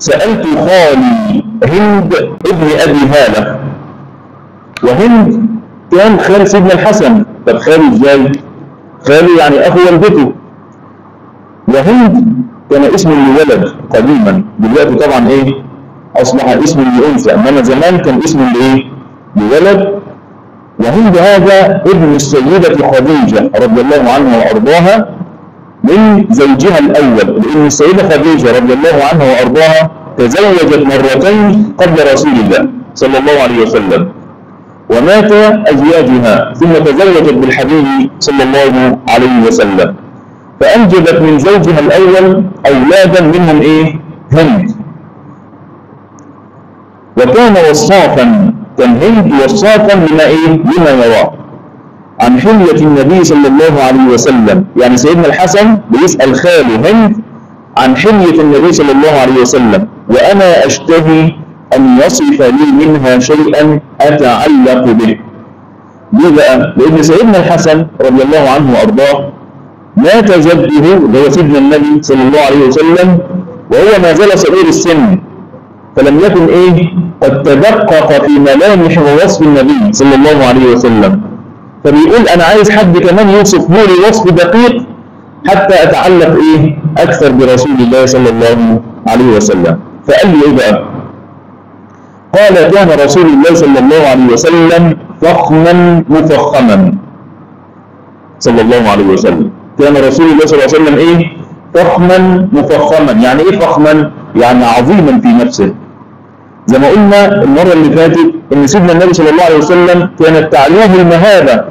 سألت خالي هند ابن أبي هالة وهند كان خال سيدنا الحسن طب خاله ازاي؟ خاله يعني أخو والدته وهند كان اسم لولد قديما دلوقتي طبعا ايه اصبح اسم لانثى انما زمان كان اسم لايه لولد وهند هذا ابن السيدة خديجة رضي الله عنها وارضاها من زوجها الاول لان السيدة خديجة رضي الله عنها وارضاها تزوجت مرتين قبل رسول الله صلى الله عليه وسلم ومات ازواجها ثم تزوجت بالحبيب صلى الله عليه وسلم فأنجبت من زوجها الأول أولادا منهم إيه؟ هند وكان وصافا كان هند وصافا لما إيه؟ لما يراه عن حلية النبي صلى الله عليه وسلم يعني سيدنا الحسن بيسأل خاله هند عن حلية النبي صلى الله عليه وسلم وأنا أشتهي أن يصف لي منها شيئا أتعلق به ليه بقى؟ لأن سيدنا الحسن رضي الله عنه وأرضاه مات جده اللي هو سيدنا النبي صلى الله عليه وسلم وهو ما زال صغير السن فلم يكن ايه قد تدقق في ملامح ووصف النبي صلى الله عليه وسلم فبيقول انا عايز حد كمان يوصف لي وصف دقيق حتى اتعلق ايه اكثر برسول الله صلى الله عليه وسلم فقال لي ايه بقى قال كان رسول الله صلى الله عليه وسلم فخما مفخما صلى الله عليه وسلم كان رسول الله صلى الله عليه وسلم ايه فخما مفخما يعني ايه فخما يعني عظيما في نفسه زي ما قلنا المرة اللي فاتت ان سيدنا النبي صلى الله عليه وسلم كانت تعلوه المهابة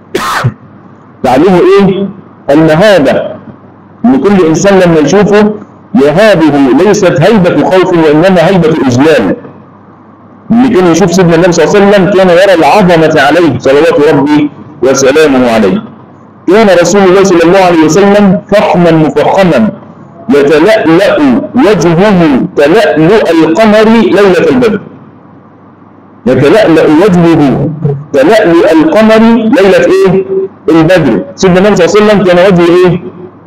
تعلوه ايه المهابة ان كل انسان لما يشوفه يهابه ليست هيبة خوف وانما هيبة اجلال اللي كان يشوف سيدنا النبي صلى الله عليه وسلم كان يرى العظمة عليه صلوات ربي وسلامه عليه كان رسول الله صلى الله عليه وسلم فخما مفخما يتلألأ وجهه تلألؤ القمر ليلة البدر يتلألأ وجهه تلألؤ القمر ليلة ايه؟ البدر سيدنا النبي صلى الله عليه وسلم كان وجهه ايه؟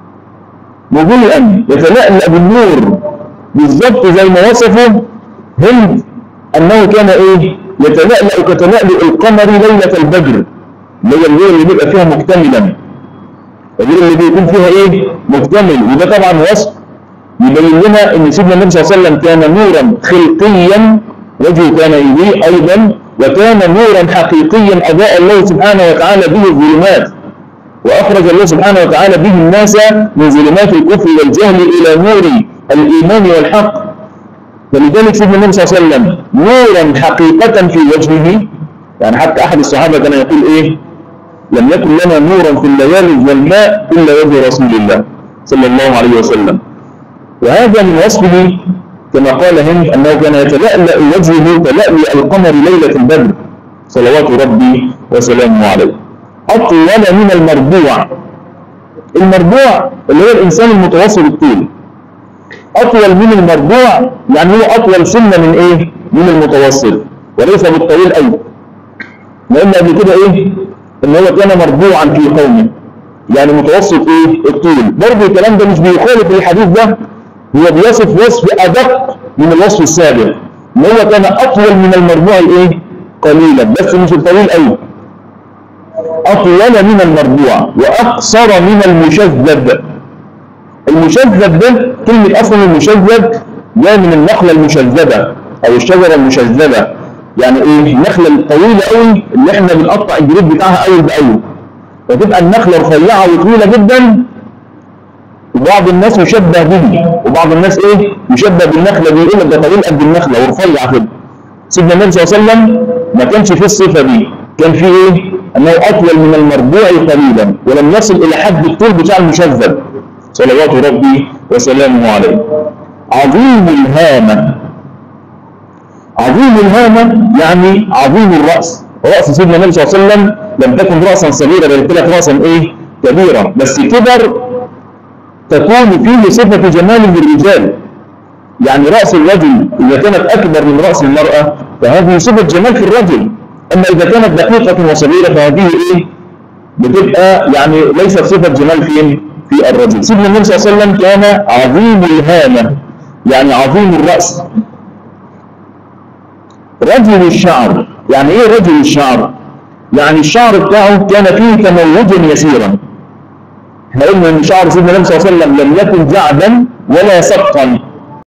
مضيئا يتلألأ بالنور بالضبط زي ما وصفه هند انه كان ايه؟ يتلألأ كتلألؤ القمر ليلة البدر اللي هي الليله اللي بيبقى فيها مكتملا الليله اللي بيكون فيها ايه مكتمل وده طبعا وصف يبين لنا ان سيدنا النبي صلى الله عليه وسلم كان نورا خلقيا وجهه كان يضيء ايضا وكان نورا حقيقيا اضاء الله سبحانه وتعالى به الظلمات واخرج الله سبحانه وتعالى به الناس من ظلمات الكفر والجهل الى نور الايمان والحق فلذلك سيدنا النبي صلى الله عليه وسلم نورا حقيقه في وجهه يعني حتى احد الصحابه كان يقول ايه لم يكن لنا نورا في الليالي والماء الا وجه رسول الله صلى الله عليه وسلم وهذا من وصفه كما قال هند انه كان يتلألأ وجهه تلألؤ القمر ليله البدر صلوات ربي وسلامه عليه اطول من المربوع المربوع اللي هو الانسان المتوسط الطول اطول من المربوع يعني هو اطول سنه من ايه من المتوسط وليس بالطويل قوي لان قبل كده ايه ان هو كان مربوعا في قومه يعني متوسط ايه الطول برضه الكلام ده مش بيخالف الحديث ده هو بيصف وصف ادق من الوصف السابق ان هو كان اطول من المربوع ايه قليلا بس مش الطويل قوي اطول من المربوع واقصر من المشذب المشذب ده كلمه اصلا المشذب جاء من النخله المشذبه او الشجره المشذبه يعني ايه النخله الطويله قوي اللي احنا بنقطع الجريد بتاعها اول باول فتبقى النخله رفيعه وطويله جدا وبعض الناس يشبه به وبعض الناس ايه يشبه بالنخله دي يقول لك ده طويل قد النخله ورفيع كده سيدنا النبي صلى الله عليه وسلم ما كانش فيه الصفه دي كان فيه ايه انه اطول من المربوع قليلا ولم يصل الى حد الطول بتاع المشذب صلوات ربي وسلامه عليه عظيم الهامه عظيم الهامة يعني عظيم الرأس رأس سيدنا النبي صلى الله عليه وسلم لم تكن رأسا صغيرة بل لك رأسا ايه كبيرة بس كبر تكون فيه صفة جمال للرجال يعني رأس الرجل إذا كانت أكبر من رأس المرأة فهذه صفة جمال في الرجل أما إذا كانت دقيقة وصغيرة فهذه إيه بتبقى يعني ليست صفة جمال فين في الرجل سيدنا النبي صلى الله عليه وسلم كان عظيم الهامة يعني عظيم الرأس رجل الشعر يعني ايه رجل الشعر يعني الشعر بتاعه كان فيه تموجا يسيرا احنا قلنا ان شعر سيدنا النبي صلى الله عليه وسلم لم يكن جعدا ولا سقطا